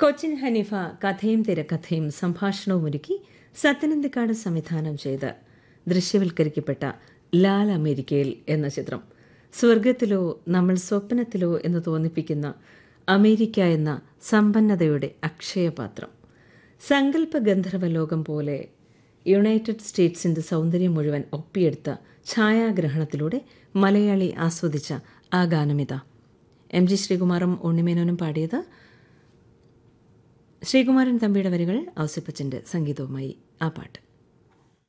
കൊച്ചിൻ ഹനീഫ കഥയും തിരക്കഥയും സംഭാഷണവും ഒരുക്കി സത്യനന്ദിക്കാട് സംവിധാനം ചെയ്ത് ദൃശ്യവൽക്കരിക്കപ്പെട്ട ലാൽ അമേരിക്കയിൽ എന്ന ചിത്രം സ്വർഗത്തിലോ നമ്മൾ സ്വപ്നത്തിലോ എന്ന് തോന്നിപ്പിക്കുന്ന അമേരിക്ക എന്ന സമ്പന്നതയുടെ അക്ഷയപാത്രം സങ്കല്പ ഗന്ധർവ ലോകം പോലെ യുണൈറ്റഡ് സ്റ്റേറ്റ്സിന്റെ സൗന്ദര്യം മുഴുവൻ ഒപ്പിയെടുത്ത ഛായാഗ്രഹണത്തിലൂടെ മലയാളി ആസ്വദിച്ച ആ ഗാനമിത എം ജി ശ്രീകുമാറും ഉണ്ണിമേനോനും പാടിയത് ശ്രീകുമാരൻ തമ്പിയുടെ വരികൾ ഔസിപ്പച്ചന്റെ സംഗീതവുമായി ആ പാട്ട്